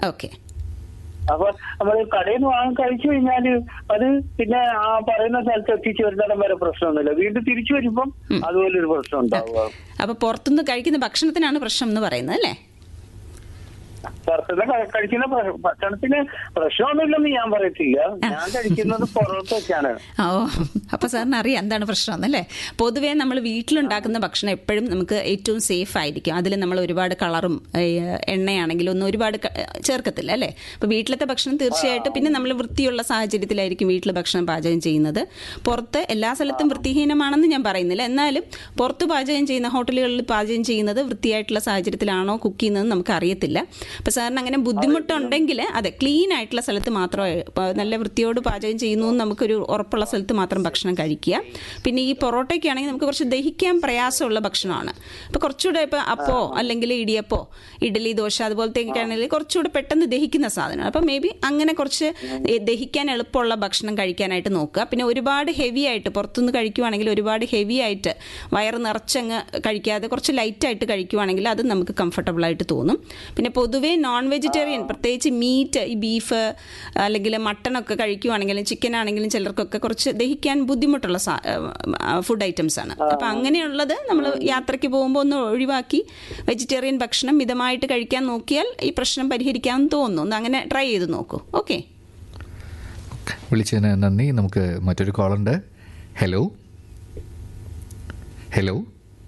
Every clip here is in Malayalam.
ഓക്കെ അപ്പൊ നമ്മൾ കടയിൽ നിന്ന് വാങ്ങി കഴിച്ചു കഴിഞ്ഞാല് അത് പിന്നെ ആ പറയുന്ന സ്ഥലത്ത് എത്തിച്ചു വരുന്നിടം വരെ പ്രശ്നമൊന്നുമില്ല വീണ്ടും തിരിച്ചു വരുമ്പം അതുപോലെ ഒരു പ്രശ്നം ഉണ്ടാവുക അപ്പൊ പുറത്തുനിന്ന് കഴിക്കുന്ന ഭക്ഷണത്തിനാണ് പ്രശ്നം എന്ന് പറയുന്നത് അല്ലേ പുറത്തുനിന്ന് ക- കഴിക്കുന്ന ഭ- ഭക്ഷണത്തിന് പ്രശ്നമൊന്നുമില്ലെന്ന് ഞാൻ പറയത്തില്ല ഞാൻ കഴിക്കുന്നത് പുറത്തൊക്കെയാണ് ഓ അപ്പൊ സാറിന് അറിയാം എന്താണ് പ്രശ്നം എന്നല്ലേ പൊതുവേ നമ്മൾ വീട്ടിലുണ്ടാക്കുന്ന ഭക്ഷണം എപ്പോഴും നമുക്ക് ഏറ്റവും സേഫ് ആയിരിക്കും അതിൽ നമ്മൾ ഒരുപാട് കളറും ഏഹ്, എണ്ണയാണെങ്കിലും ഒന്നും ഒരുപാട് ക- ചേർക്കത്തില്ല അല്ലേ അപ്പൊ വീട്ടിലത്തെ ഭക്ഷണം തീർച്ചയായിട്ടും പിന്നെ നമ്മൾ വൃത്തിയുള്ള സാഹചര്യത്തിലായിരിക്കും വീട്ടിൽ ഭക്ഷണം പാചകം ചെയ്യുന്നത് പുറത്ത് എല്ലാ സ്ഥലത്തും വൃത്തിഹീനമാണെന്ന് ഞാൻ പറയുന്നില്ല എന്നാലും പുറത്ത് പാചകം ചെയ്യുന്ന ഹോട്ടലുകളിൽ പാചകം ചെയ്യുന്നത് വൃത്തിയായിട്ടുള്ള സാഹചര്യത്തിലാണോ കുക്ക് ചെയ്യുന്നത് നമുക്ക് അറിയത്തില്ല അപ്പൊ സാറിന് അങ്ങനെ ബുദ്ധിമുട്ടുണ്ടെങ്കിൽ അതെ ക്ലീൻ ആയിട്ടുള്ള സ്ഥലത്ത് മാത്രമേ ഇപ്പൊ നല്ല വൃത്തിയോട് പാചകം ചെയ്യുന്നു എന്ന് നമുക്കൊരു ഉറപ്പുള്ള സ്ഥലത്ത് മാത്രം ഭക്ഷണം കഴിക്കുക പിന്നെ ഈ പൊറോട്ടയ്ക്ക് ആണെങ്കിൽ നമുക്ക് കുറച്ച് ദഹിക്കാൻ പ്രയാസമുള്ള ഭക്ഷണമാണ് അപ്പോൾ കുറച്ചുകൂടെ ഇപ്പോൾ അപ്പോ അല്ലെങ്കിൽ ഇടിയപ്പോ ഇഡ്ഡലി ദോശ അതുപോലത്തെ ആണെങ്കിൽ കുറച്ചുകൂടെ പെട്ടെന്ന് ദഹിക്കുന്ന സാധനമാണ് അപ്പം മേ ബി അങ്ങനെ കുറച്ച് ദഹിക്കാൻ എളുപ്പമുള്ള ഭക്ഷണം കഴിക്കാനായിട്ട് നോക്കുക പിന്നെ ഒരുപാട് ഹെവി ആയിട്ട് പുറത്തുനിന്ന് കഴിക്കുവാണെങ്കിൽ ഒരുപാട് ഹെവി ആയിട്ട് വയറ് നിറച്ചങ്ങ് കഴിക്കാതെ കുറച്ച് ലൈറ്റായിട്ട് കഴിക്കുവാണെങ്കിൽ അത് നമുക്ക് കംഫർട്ടബിൾ ആയിട്ട് തോന്നും പിന്നെ പൊതുവേ നോൺ വെജിറ്റേറിയൻ പ്രത്യേകിച്ച് മീറ്റ് ഈ ബീഫ് അല്ലെങ്കിൽ മട്ടണൊക്കെ കഴിക്കുവാണെങ്കിലും ചിക്കൻ ആണെങ്കിലും ചിലർക്കൊക്കെ കുറച്ച് ദഹിക്കാൻ ബുദ്ധിമുട്ടുള്ള ഫുഡ് ഐറ്റംസ് ആണ് അപ്പം അങ്ങനെയുള്ളത് നമ്മൾ യാത്രയ്ക്ക് പോകുമ്പോൾ ഒന്ന് ഒഴിവാക്കി വെജിറ്റേറിയൻ ഭക്ഷണം മിതമായിട്ട് കഴിക്കാൻ നോക്കിയാൽ ഈ പ്രശ്നം പരിഹരിക്കാമെന്ന് തോന്നുന്നു ഒന്ന് അങ്ങനെ ട്രൈ ചെയ്ത് നോക്കൂ ഓക്കെ വിളിച്ചതിന് നന്ദി നമുക്ക് മറ്റൊരു കോളുണ്ട് ഹലോ ഹലോ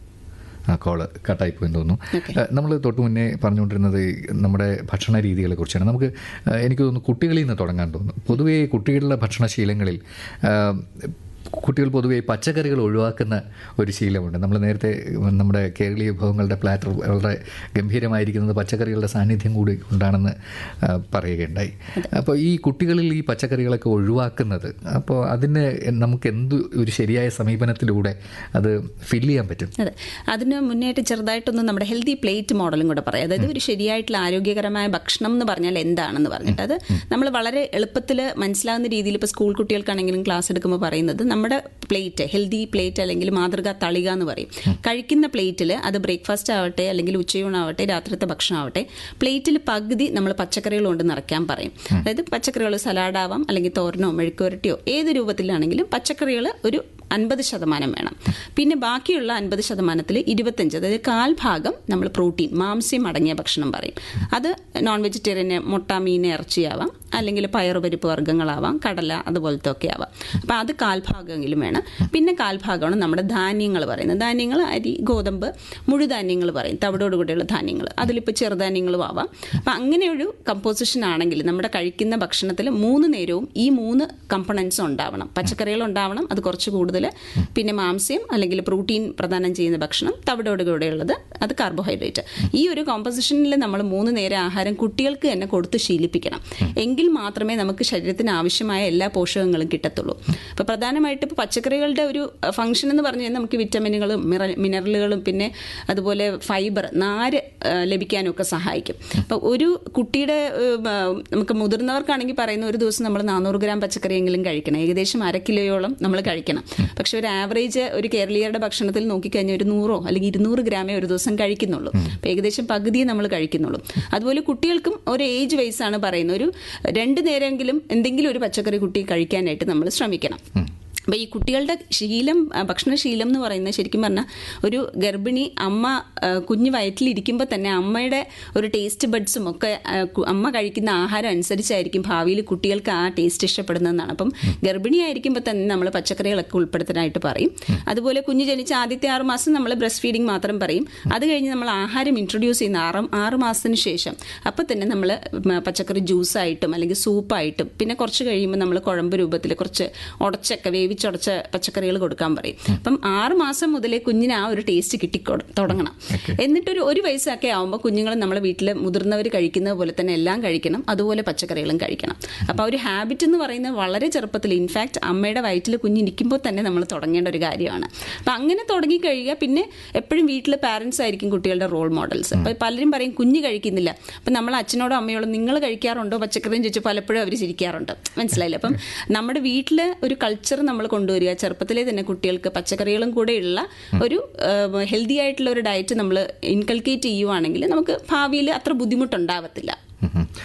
ആ കോള് കട്ടായി പോയെന്ന് തോന്നുന്നു നമ്മൾ തൊട്ട് മുന്നേ പറഞ്ഞുകൊണ്ടിരുന്നത് ഈ നമ്മുടെ ഭക്ഷണ രീതികളെ കുറിച്ചാണ് നമുക്ക് ആ, എനിക്ക് തോന്നുന്നു കുട്ടികളിൽ നിന്ന് തുടങ്ങാൻ തോന്നുന്നു പൊതുവേ കുട്ടികളുടെ ഭക്ഷണശീലങ്ങളിൽ ആ, കുട്ടികൾ പൊതുവേ പച്ചക്കറികൾ ഒഴിവാക്കുന്ന ഒരു ശീലമുണ്ട് നമ്മൾ നേരത്തെ നമ്മുടെ കേരളീയ വിഭവങ്ങളുടെ പ്ലാറ്റർ വളരെ ഗംഭീരമായിരിക്കുന്നത് പച്ചക്കറികളുടെ സാന്നിധ്യം കൂടി ഉണ്ടാണെന്ന് ആ, പറയുകയുണ്ടായി അപ്പോൾ ഈ കുട്ടികളിൽ ഈ പച്ചക്കറികളൊക്കെ ഒഴിവാക്കുന്നത് അപ്പോൾ അതിന് നമുക്ക് എന്ത് ഒരു ശരിയായ സമീപനത്തിലൂടെ അത് ഫില്ല് ചെയ്യാൻ പറ്റും അതെ അതിന് മുന്നേറ്റ് ചെറുതായിട്ടൊന്ന് നമ്മുടെ ഹെൽത്തി പ്ലേറ്റ് മോഡലും കൂടെ പറയാം അതായത് ഒരു ശരിയായിട്ടുള്ള ആരോഗ്യകരമായ ഭക്ഷണം എന്ന് പറഞ്ഞാൽ എന്താണെന്ന് പറഞ്ഞിട്ട് അത് നമ്മൾ വളരെ എളുപ്പത്തിൽ മനസ്സിലാവുന്ന രീതിയിൽ ഇപ്പോൾ സ്കൂൾ കുട്ടികൾക്കാണെങ്കിലും ക്ലാസ് എടുക്കുമ്പോൾ പറയുന്നത് നമ്മുടെ പ്ലേറ്റ് ഹെൽത്തി പ്ലേറ്റ് അല്ലെങ്കിൽ മാതൃകാ തളിക എന്ന് പറയും കഴിക്കുന്ന പ്ലേറ്റിൽ അത് ബ്രേക്ക്ഫാസ്റ്റ് ആവട്ടെ അല്ലെങ്കിൽ ഉച്ചയൂണാവട്ടെ രാത്രിത്തെ ഭക്ഷണമാവട്ടെ പ്ലേറ്റിൽ പകുതി നമ്മൾ പച്ചക്കറികൾ കൊണ്ട് നിറയ്ക്കാൻ പറയും അതായത് പച്ചക്കറികൾ സലാഡാവാം അല്ലെങ്കിൽ തോരനോ മെഴുക്കുവരട്ടിയോ ഏത് രൂപത്തിലാണെങ്കിലും പച്ചക്കറികൾ ഒരു അൻപത് ശതമാനം വേണം പിന്നെ ബാക്കിയുള്ള അൻപത് ശതമാനത്തിൽ ഇരുപത്തഞ്ച് അതായത് കാൽ ഭാഗം നമ്മൾ പ്രോട്ടീൻ മാംസ്യം അടങ്ങിയ ഭക്ഷണം പറയും അത് നോൺ വെജിറ്റേറിയന് മുട്ട മീൻ ഇറച്ചിയാവാം അല്ലെങ്കിൽ പയറുപരിപ്പ് വർഗ്ഗങ്ങളാവാം കടല അതുപോലത്തെ ഒക്കെ ആവാം അപ്പം അത് കാൽഭാഗമെങ്കിലും വേണം പിന്നെ കാൽഭാഗമാണ് നമ്മുടെ ധാന്യങ്ങൾ പറയുന്നത് ധാന്യങ്ങൾ അരി ഗോതമ്പ് മുഴുധാന്യങ്ങൾ പറയും തവിടോടുകൂടിയുള്ള ധാന്യങ്ങൾ അതിലിപ്പോൾ ചെറുധാന്യങ്ങളും ആവാം അപ്പം അങ്ങനെ ഒരു കമ്പോസിഷൻ ആണെങ്കിൽ നമ്മുടെ കഴിക്കുന്ന ഭക്ഷണത്തിൽ മൂന്ന് നേരവും ഈ മൂന്ന് കമ്പണൻസും ഉണ്ടാവണം പച്ചക്കറികൾ ഉണ്ടാവണം അത് കുറച്ച് കൂടുതൽ പിന്നെ മാംസ്യം അല്ലെങ്കിൽ പ്രോട്ടീൻ പ്രദാനം ചെയ്യുന്ന ഭക്ഷണം തവിടോടുകൂടെയുള്ളത് അത് കാർബോഹൈഡ്രേറ്റ് ഈ ഒരു കോമ്പസിഷനിൽ നമ്മൾ മൂന്ന് നേരം ആഹാരം കുട്ടികൾക്ക് തന്നെ കൊടുത്ത് ശീലിപ്പിക്കണം എങ്കിൽ മാത്രമേ നമുക്ക് ശരീരത്തിന് ആവശ്യമായ എല്ലാ പോഷകങ്ങളും കിട്ടത്തുള്ളൂ അപ്പോൾ പ്രധാനമായിട്ട് ഇപ്പോൾ പച്ചക്കറികളുടെ ഒരു ഫംഗ്ഷൻ എന്ന് പറഞ്ഞു കഴിഞ്ഞാൽ നമുക്ക് വിറ്റമിനുകളും മിനറലുകളും പിന്നെ അതുപോലെ ഫൈബർ നാര് ആ, ലഭിക്കാനും ഒക്കെ സഹായിക്കും അപ്പോൾ ഒരു കുട്ടിയുടെ ഏഹ്, ആ, നമുക്ക് മുതിർന്നവർക്കാണെങ്കിൽ പറയുന്ന ഒരു ദിവസം നമ്മൾ നാനൂറ് ഗ്രാം പച്ചക്കറിയെങ്കിലും കഴിക്കണം ഏകദേശം അര കിലോയോളം നമ്മൾ കഴിക്കണം പക്ഷെ ഒരു ആവറേജ് ഒരു കേരളീയരുടെ ഭക്ഷണത്തിൽ നോക്കിക്കഴിഞ്ഞാൽ ഒരു നൂറോ അല്ലെങ്കിൽ ഇരുന്നൂറ് ഗ്രാമേ ഒരു ദിവസം കഴിക്കുന്നുള്ളൂ അപ്പോൾ ഏകദേശം പകുതിയെ നമ്മൾ കഴിക്കുന്നുള്ളൂ അതുപോലെ കുട്ടികൾക്കും ഒരു ഏജ് വൈസ് ആണ് പറയുന്നത് ഒരു രണ്ട് നേരമെങ്കിലും എന്തെങ്കിലും ഒരു പച്ചക്കറി കുട്ടി കഴിക്കാനായിട്ട് നമ്മൾ ശ്രമിക്കണം അപ്പോൾ ഈ കുട്ടികളുടെ ശീലം ആ, ഭക്ഷണശീലം എന്ന് പറയുന്നത് ശരിക്കും പറഞ്ഞാൽ ഒരു ഗർഭിണി അമ്മ ആ, കുഞ്ഞ് വയറ്റിലിരിക്കുമ്പോൾ തന്നെ അമ്മയുടെ ഒരു ടേസ്റ്റ് ബഡ്സും ഒക്കെ ആ, കു- അമ്മ കഴിക്കുന്ന ആഹാരം അനുസരിച്ചായിരിക്കും ഭാവിയിൽ കുട്ടികൾക്ക് ആ ടേസ്റ്റ് ഇഷ്ടപ്പെടുന്നതെന്നാണ് അപ്പം ഗർഭിണിയായിരിക്കുമ്പോൾ തന്നെ നമ്മൾ പച്ചക്കറികളൊക്കെ ഉൾപ്പെടുത്താനായിട്ട് പറയും അതുപോലെ കുഞ്ഞ് ജനിച്ച ആദ്യത്തെ ആറ് മാസം നമ്മൾ ബ്രസ്റ്റ് ഫീഡിങ് മാത്രം പറയും അത് കഴിഞ്ഞ് നമ്മൾ ആഹാരം ഇൻട്രൊഡ്യൂസ് ചെയ്യുന്ന ആറ് ആറ് മാസത്തിന് ശേഷം അപ്പോൾ തന്നെ നമ്മൾ പച്ചക്കറി ജ്യൂസായിട്ടും അല്ലെങ്കിൽ സൂപ്പായിട്ടും പിന്നെ കുറച്ച് കഴിയുമ്പോൾ നമ്മൾ കുഴമ്പ് രൂപത്തിൽ കുറച്ച് ഉടച്ചൊക്കെ വേവിച്ചുടച്ച പച്ചക്കറികൾ കൊടുക്കാൻ പറയും അപ്പം ആറ് മാസം മുതലേ കുഞ്ഞിന് ആ ഒരു ടേസ്റ്റ് കിട്ടി കൊ- തുടങ്ങണം എന്നിട്ടൊരു ഒരു വയസ്സൊക്കെ ആകുമ്പോൾ കുഞ്ഞുങ്ങൾ നമ്മളെ വീട്ടിൽ മുതിർന്നവർ കഴിക്കുന്നത് പോലെ തന്നെ എല്ലാം കഴിക്കണം അതുപോലെ പച്ചക്കറികളും കഴിക്കണം അപ്പോൾ ആ ഒരു ഹാബിറ്റ് എന്ന് പറയുന്നത് വളരെ ചെറുപ്പത്തിൽ ഇൻഫാക്ട് അമ്മയുടെ വയറ്റിൽ കുഞ്ഞിരിക്കുമ്പോൾ തന്നെ നമ്മൾ തുടങ്ങേണ്ട ഒരു കാര്യമാണ് അപ്പം അങ്ങനെ തുടങ്ങി കഴിയുക പിന്നെ എപ്പോഴും വീട്ടിൽ പാരൻസ് ആയിരിക്കും കുട്ടികളുടെ റോൾ മോഡൽസ് അപ്പോൾ പലരും പറയും കുഞ്ഞ് കഴിക്കുന്നില്ല അപ്പം നമ്മൾ അച്ഛനോടോ അമ്മയോടോ നിങ്ങൾ കഴിക്കാറുണ്ടോ പച്ചക്കറിയും ചോദിച്ചു പലപ്പോഴും അവർ ചിരിക്കാറുണ്ട് മനസ്സിലായില്ല അപ്പം നമ്മുടെ വീട്ടിൽ ഒരു കൾച്ചർ നമ്മൾ കൊണ്ടുവരിക ചെറുപ്പത്തിലെ തന്നെ കുട്ടികൾക്ക് പച്ചക്കറികളും കൂടെയുള്ള ഒരു ഹെൽത്തി ആയിട്ടുള്ള ഒരു ഡയറ്റ് നമ്മൾ ഇൻകൾക്കേറ്റ് ചെയ്യുവാണെങ്കിൽ നമുക്ക് ഭാവിയിൽ അത്ര ബുദ്ധിമുട്ടുണ്ടാവത്തില്ല ഉം ഉം.